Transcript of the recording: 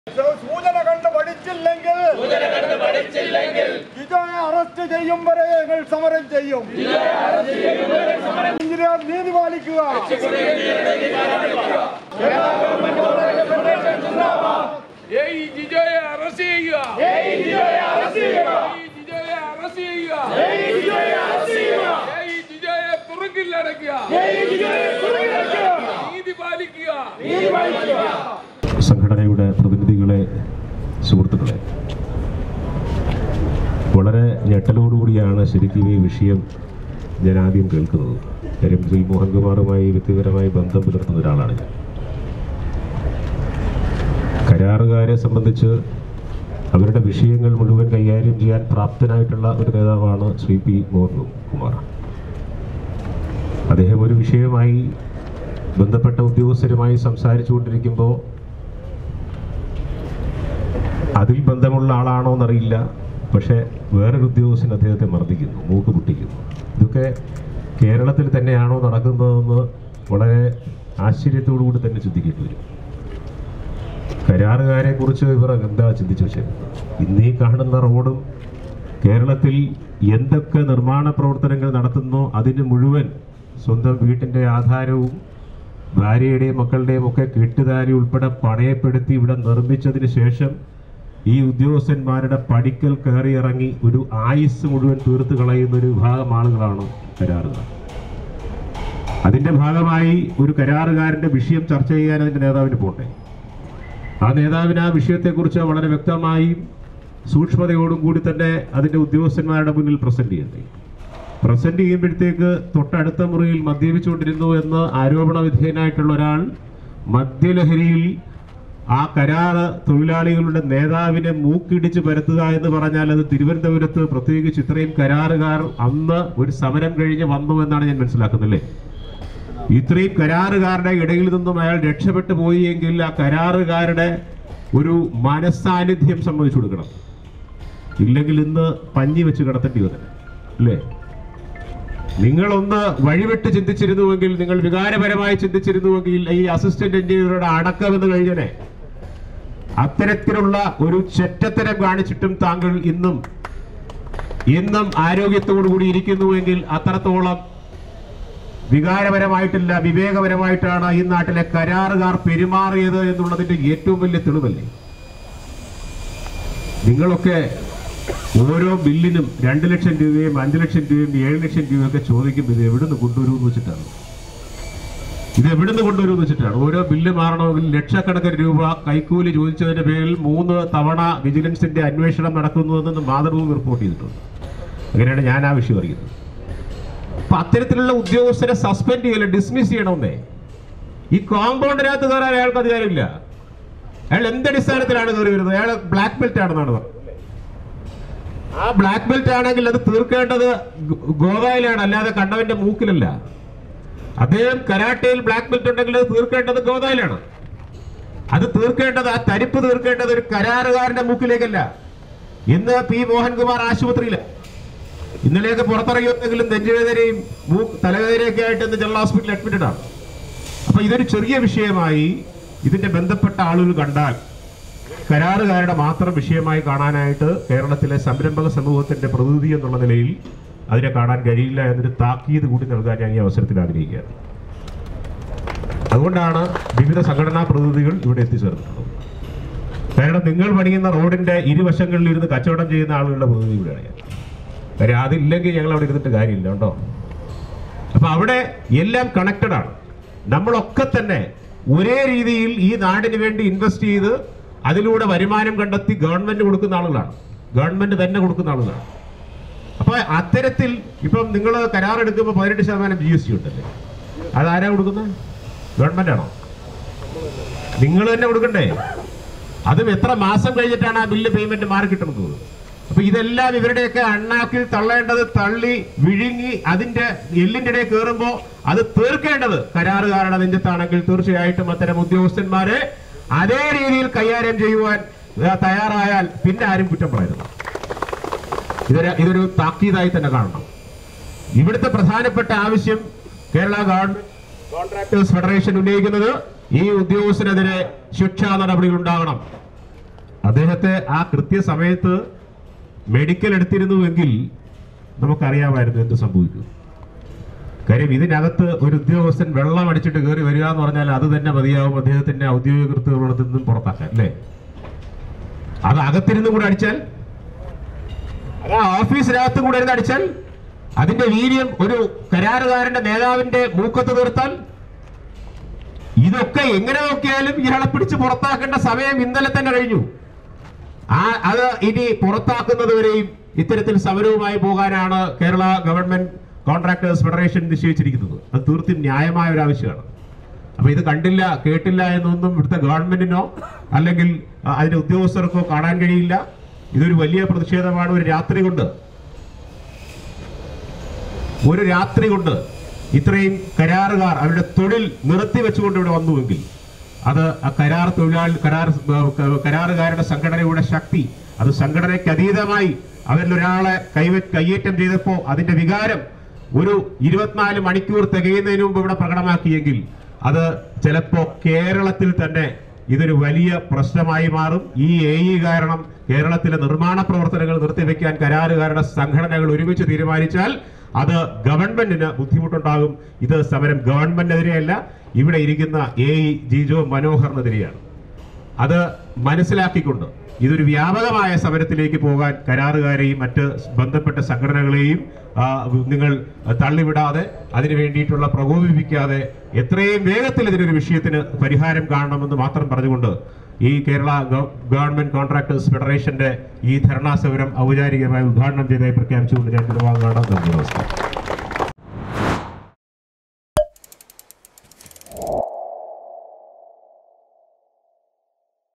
സൂചന കണ്ട് പഠിച്ചില്ലെങ്കിൽ ജിജോയെ അറസ്റ്റ് ചെയ്യും വരെ ഞങ്ങൾ സമരം ചെയ്യും എഞ്ചിനീയർ നീതി പാലിക്കുക ഏയ് ജിജോയെ അറസ്റ്റ് ചെയ്യുക ഏയ് ജിജോയെ അറസ്റ്റ് ചെയ്യുക ഏയ് ജിജോയെ തുറക്കില്ലടക്കുക നീതി പാലിക്കുക സംഘടനയുടെ പ്രതിനിധികളെ സുഹൃത്തുക്കളെ വളരെ ഞെട്ടലോടുകൂടിയാണ് ശരിക്കും ഈ വിഷയം ഞാൻ ആദ്യം കേൾക്കുന്നത് കാര്യം ശ്രീ മോഹൻകുമാറുമായി വ്യക്തിപരമായി ബന്ധം പുലർത്തുന്ന ഒരാളാണ് ഞാൻ കരാറുകാരെ സംബന്ധിച്ച് അവരുടെ വിഷയങ്ങൾ മുഴുവൻ കൈകാര്യം ചെയ്യാൻ പ്രാപ്തനായിട്ടുള്ള ഒരു നേതാവാണ് ശ്രീ പി മോഹൻകുമാർ അദ്ദേഹം ഒരു വിഷയമായി ബന്ധപ്പെട്ട ഉദ്യോഗസ്ഥരുമായി സംസാരിച്ചു കൊണ്ടിരിക്കുമ്പോൾ അതിൽ ബന്ധമുള്ള ആളാണോ എന്നറിയില്ല പക്ഷേ വേറൊരു ഉദ്യോഗസ്ഥൻ അദ്ദേഹത്തെ മർദ്ദിക്കുന്നു മൂക്ക് പൊട്ടിക്കുന്നു ഇതൊക്കെ കേരളത്തിൽ തന്നെയാണോ നടക്കുന്നതെന്ന് വളരെ ആശ്ചര്യത്തോടു കൂടി തന്നെ ചിന്തിക്കേണ്ടി വരും കരാറുകാരെ കുറിച്ച് ഇവർ എന്താ ചിന്തിച്ചു വെച്ചത് ഇന്ന് ഈ കാണുന്ന റോഡും കേരളത്തിൽ എന്തൊക്കെ നിർമ്മാണ പ്രവർത്തനങ്ങൾ നടത്തുന്നോ അതിന് മുഴുവൻ സ്വന്തം വീട്ടിൻ്റെ ആധാരവും ഭാര്യയുടെയും മക്കളുടെയും ഒക്കെ കെട്ടുതാരി ഉൾപ്പെടെ പണയപ്പെടുത്തി ഇവിടെ നിർമ്മിച്ചതിന് ശേഷം ഈ ഉദ്യോഗസ്ഥന്മാരുടെ പടിക്കൽ കയറി ഇറങ്ങി ഒരു ആയുസ് മുഴുവൻ തീർത്ത് കളയുന്ന ഒരു വിഭാഗം ആളുകളാണ് കരാറുകാർ അതിന്റെ ഭാഗമായി ഒരു കരാറുകാരന്റെ വിഷയം ചർച്ച ചെയ്യാൻ അതിന്റെ നേതാവിന് പോട്ടെ ആ നേതാവിന് ആ വിഷയത്തെക്കുറിച്ച് വളരെ വ്യക്തമായും സൂക്ഷ്മതയോടും കൂടി തന്നെ അതിന്റെ ഉദ്യോഗസ്ഥന്മാരുടെ മുന്നിൽ പ്രസന്റ് ചെയ്യണ്ടേ പ്രസന്റ് ചെയ്യുമ്പോഴത്തേക്ക് തൊട്ടടുത്ത മുറിയിൽ മദ്യപിച്ചുകൊണ്ടിരുന്നു എന്ന് ആരോപണ വിധേയനായിട്ടുള്ള ഒരാൾ മദ്യലഹരിയിൽ ആ കരാറ് തൊഴിലാളികളുടെ നേതാവിനെ മൂക്കിടിച്ച് പരത്തുക എന്ന് പറഞ്ഞാൽ അത് തിരുവനന്തപുരത്ത് പ്രത്യേകിച്ച് ഇത്രയും കരാറുകാർ അന്ന് ഒരു സമരം കഴിഞ്ഞ് വന്നു എന്നാണ് ഞാൻ മനസ്സിലാക്കുന്നല്ലേ ഇത്രയും കരാറുകാരുടെ ഇടയിൽ നിന്നും അയാൾ രക്ഷപ്പെട്ടു പോയി എങ്കിൽ ആ കരാറുകാരുടെ ഒരു മനസ്സാന്നിധ്യം സമ്മതിച്ചു കൊടുക്കണം ഇല്ലെങ്കിൽ ഇന്ന് പഞ്ഞി വെച്ച് കിടത്തേണ്ടി വന്നെ അല്ലേ നിങ്ങളൊന്ന് വഴിവിട്ട് ചിന്തിച്ചിരുന്നുവെങ്കിൽ നിങ്ങൾ വികാരപരമായി ചിന്തിച്ചിരുന്നുവെങ്കിൽ ഈ അസിസ്റ്റന്റ് എഞ്ചിനീയറുടെ അടക്കമെന്ന് കഴിഞ്ഞനെ അത്തരത്തിലുള്ള ഒരു ചെറ്റത്തരം കാണിച്ചിട്ടും താങ്കൾ ഇന്നും ഇന്നും ആരോഗ്യത്തോടു കൂടി ഇരിക്കുന്നുവെങ്കിൽ അത്രത്തോളം വികാരപരമായിട്ടില്ല വിവേകപരമായിട്ടാണ് ഈ നാട്ടിലെ കരാറുകാർ പെരുമാറിയത് എന്നുള്ളതിന്റെ ഏറ്റവും വലിയ തെളിവല്ലേ നിങ്ങളൊക്കെ ഓരോ ബില്ലിനും രണ്ട് ലക്ഷം രൂപയും അഞ്ച് ലക്ഷം രൂപയും ഏഴ് ലക്ഷം രൂപയും ഒക്കെ ചോദിക്കുമ്പോൾ ഇത് എവിടുന്ന് കൊണ്ടുവരുമെന്ന് വെച്ചിട്ടാണ് ഇത് എവിടുന്ന് കൊണ്ടുവരുമെന്ന് വെച്ചിട്ടാണ് ഓരോ ബില്ല് മാറണമെങ്കിൽ ലക്ഷക്കണക്കിന് രൂപ കൈക്കൂലി ചോദിച്ചതിന്റെ പേരിൽ മൂന്ന് തവണ വിജിലൻസിന്റെ അന്വേഷണം നടക്കുന്നുവെന്ന് മാതൃഭൂമി റിപ്പോർട്ട് ചെയ്തിട്ടുണ്ട് അങ്ങനെയാണ് ഞാൻ ആ വിഷയം അറിയുന്നത് അപ്പൊ അത്തരത്തിലുള്ള ഉദ്യോഗസ്ഥരെ സസ്പെൻഡ് ചെയ്യല ഡിസ്മിസ് ചെയ്യണമെന്നേ ഈ കോമ്പൗണ്ടിനകത്ത് കയറാൻ അയാൾക്ക് അധികാരമില്ല അയാൾ എന്തടിസ്ഥാനത്തിലാണ് കയറി വരുന്നത് അയാൾ ബ്ലാക്ക് ബെൽറ്റ് ആണെന്നാണ് പറഞ്ഞത് ആ ബ്ലാക്ക് ബെൽറ്റ് ആണെങ്കിൽ അത് തീർക്കേണ്ടത് ഗോ- ഗോദായിലാണ് അല്ലാതെ കണ്ടവന്റെ മൂക്കിലല്ല അദ്ദേഹം കരാട്ടയിൽ ബ്ലാക്ക് ബെൽറ്റ് ഉണ്ടെങ്കിൽ അത് തീർക്കേണ്ടത് ഗോദായിലാണ് അത് തീർക്കേണ്ടത് ആ തരിപ്പ് തീർക്കേണ്ടത് ഒരു കരാറുകാരന്റെ മൂക്കിലേക്കല്ല ഇന്ന് പി മോഹൻകുമാർ ആശുപത്രിയില് ഇന്നലെയൊക്കെ പുറത്തിറങ്ങിയെങ്കിലും നെഞ്ചുവേദനയും മൂക്ക് തലവേദനയൊക്കെ ആയിട്ട് ഇന്ന് ജനറൽ ഹോസ്പിറ്റലിൽ അഡ്മിറ്റഡ് ആണ് അപ്പൊ ഇതൊരു ചെറിയ വിഷയമായി ഇതിന്റെ ബന്ധപ്പെട്ട ആളുകൾ കണ്ടാൽ കരാറുകാരുടെ മാത്രം വിഷയമായി കാണാനായിട്ട് കേരളത്തിലെ സംരംഭക സമൂഹത്തിന്റെ പ്രതിനിധി എന്നുള്ള നിലയിൽ അതിനെ കാണാൻ കഴിയില്ല എന്നൊരു താക്കീത് കൂടി നൽകാൻ ഞാൻ ഈ അവസരത്തിൽ ആഗ്രഹിക്കുകയാണ് അതുകൊണ്ടാണ് വിവിധ സംഘടനാ പ്രതിനിധികൾ ഇവിടെ എത്തിച്ചേർന്നിട്ടുള്ളത് കാരണം നിങ്ങൾ പണിയുന്ന റോഡിന്റെ ഇരുവശങ്ങളിൽ ഇരുന്ന് കച്ചവടം ചെയ്യുന്ന ആളുകളുടെ പ്രതിനിധി കൂടെയാണ് ഞാൻ കാര്യം അതില്ലെങ്കിൽ ഞങ്ങൾ അവിടെ ഇരുന്നിട്ട് കാര്യമില്ല കേട്ടോ അപ്പൊ അവിടെ എല്ലാം കണക്റ്റഡ് ആണ് നമ്മളൊക്കെ തന്നെ ഒരേ രീതിയിൽ ഈ നാടിന് വേണ്ടി ഇൻവെസ്റ്റ് ചെയ്ത് അതിലൂടെ വരുമാനം കണ്ടെത്തി ഗവൺമെന്റ് കൊടുക്കുന്ന ആളുകളാണ് ഗവൺമെന്റ് തന്നെ കൊടുക്കുന്ന ആളുകളാണ് അപ്പൊ അത്തരത്തിൽ ഇപ്പം നിങ്ങൾ കരാർ എടുക്കുമ്പോൾ പതിനെട്ട് ശതമാനം ജി എസ് ടി ഉണ്ടല്ലേ അതാരാ കൊടുക്കുന്നത് ഗവൺമെന്റ് ആണോ നിങ്ങൾ തന്നെ കൊടുക്കണ്ടേ അതും എത്ര മാസം കഴിഞ്ഞിട്ടാണ് ആ ബില്ല് പേയ്മെന്റ് മാറി കിട്ടുന്നത് അപ്പൊ ഇതെല്ലാം ഇവരുടെയൊക്കെ അണ്ണാക്കിൽ തള്ളേണ്ടത് തള്ളി വിഴുങ്ങി അതിന്റെ എല്ലിന്റെ ഇടയിൽ കയറുമ്പോ അത് തീർക്കേണ്ടത് കരാറുകാരുടെ നെഞ്ചത്താണെങ്കിൽ തീർച്ചയായിട്ടും അത്തരം ഉദ്യോഗസ്ഥന്മാരെ അതേ രീതിയിൽ കൈകാര്യം ചെയ്യുവാൻ ഏ, തയ്യാറായാൽ പിന്നെ ആരും കുറ്റം പറയരുത് ഇതൊരു ഇതൊരു താക്കീതായി തന്നെ കാണണം ഇവിടുത്തെ പ്രധാനപ്പെട്ട ആവശ്യം കേരള ഗവൺമെന്റ് കോൺട്രാക്ടേഴ്സ് ഫെഡറേഷൻ ഉന്നയിക്കുന്നത് ഈ ഉദ്യോഗസ്ഥനെതിരെ ശിക്ഷാ നടപടികൾ ഉണ്ടാകണം അദ്ദേഹത്തെ ആ കൃത്യസമയത്ത് മെഡിക്കൽ എടുത്തിരുന്നുവെങ്കിൽ നമുക്കറിയാമായിരുന്നു എന്ത് സംഭവിക്കും കാര്യം ഇതിനകത്ത് ഒരു ഉദ്യോഗസ്ഥൻ വെള്ളം അടിച്ചിട്ട് കയറി വരിക എന്ന് പറഞ്ഞാൽ അത് തന്നെ മതിയാവും അദ്ദേഹത്തിന്റെ ഔദ്യോഗിക കൃത്യങ്ങളിൽ നിന്നും പുറത്താക്കാൻ അല്ലേ അത് അകത്തിരുന്നും കൂടെ അടിച്ചാൽ അത് ആ ഓഫീസിനകത്തും കൂടെ ഇരുന്ന് അടിച്ചാൽ അതിന്റെ വീര്യം ഒരു കരാറുകാരന്റെ നേതാവിന്റെ മൂക്കത്ത് തീർത്താൽ ഇതൊക്കെ എങ്ങനെ നോക്കിയാലും ഇയാളെ പിടിച്ച് പുറത്താക്കേണ്ട സമയം ഇന്നലെ തന്നെ കഴിഞ്ഞു ആ അത് ഇനി പുറത്താക്കുന്നത് വരെയും ഇത്തരത്തിൽ സമരവുമായി പോകാനാണ് കേരള ഗവൺമെന്റ് കോൺട്രാക്ടേഴ്സ് ഫെഡറേഷൻ നിശ്ചയിച്ചിരിക്കുന്നത് അത് തീർത്തും ന്യായമായ ഒരു ആവശ്യമാണ് അപ്പൊ ഇത് കണ്ടില്ല കേട്ടില്ല എന്നൊന്നും ഇവിടുത്തെ ഗവൺമെന്റിനോ അല്ലെങ്കിൽ ആ, അതിന്റെ ഉദ്യോഗസ്ഥർക്കോ കാണാൻ കഴിയില്ല ഇതൊരു വലിയ പ്രതിഷേധമാണ് ഒരു രാത്രി കൊണ്ട് ഒരു രാത്രി കൊണ്ട് ഇത്രയും കരാറുകാർ അവരുടെ തൊഴിൽ നിർത്തി വെച്ചുകൊണ്ട് ഇവിടെ വന്നുവെങ്കിൽ അത് ആ കരാർ തൊഴിലാളി കരാർ ഏഹ്, കരാറുകാരുടെ സംഘടനയുടെ ശക്തി അത് സംഘടനയ്ക്ക് അതീതമായി അവരിൽ ഒരാളെ കൈവ കയ്യേറ്റം ചെയ്തപ്പോൾ അതിന്റെ വികാരം ഒരു ഇരുപത്തിനാല് മണിക്കൂർ തികയുന്നതിന് മുമ്പ് ഇവിടെ പ്രകടമാക്കിയെങ്കിൽ അത് ചിലപ്പോ കേരളത്തിൽ തന്നെ ഇതൊരു വലിയ പ്രശ്നമായി മാറും ഈ എ ഇ കാരണം കേരളത്തിലെ നിർമ്മാണ പ്രവർത്തനങ്ങൾ നിർത്തിവെക്കാൻ കരാറുകാരുടെ സംഘടനകൾ ഒരുമിച്ച് തീരുമാനിച്ചാൽ അത് ഗവൺമെന്റിന് ബുദ്ധിമുട്ടുണ്ടാകും ഇത് സമരം ഗവൺമെന്റിനെതിരെയല്ല ഇവിടെ ഇരിക്കുന്ന എ ഇ ജിജോ മനോഹറിനെതിരെയാണ് അത് മനസ്സിലാക്കിക്കൊണ്ട് ഇതൊരു വ്യാപകമായ സമരത്തിലേക്ക് പോകാൻ കരാറുകാരെയും മറ്റ് ബന്ധപ്പെട്ട സംഘടനകളെയും ആ, നിങ്ങൾ തള്ളിവിടാതെ അതിനു വേണ്ടിയിട്ടുള്ള പ്രകോപിപ്പിക്കാതെ എത്രയും വേഗത്തിൽ ഇതിനൊരു വിഷയത്തിന് പരിഹാരം കാണണമെന്ന് മാത്രം പറഞ്ഞുകൊണ്ട് ഈ കേരള ഗവ- ഗവൺമെന്റ് കോൺട്രാക്ടേഴ്സ് ഫെഡറേഷന്റെ ഈ ധർണാ സമരം ഔപചാരികമായി ഉദ്ഘാടനം ചെയ്തതായി പ്രഖ്യാപിച്ചുകൊണ്ട് ഞാൻ വിടുവാങ്ങാണ് നന്ദി നമസ്കാരം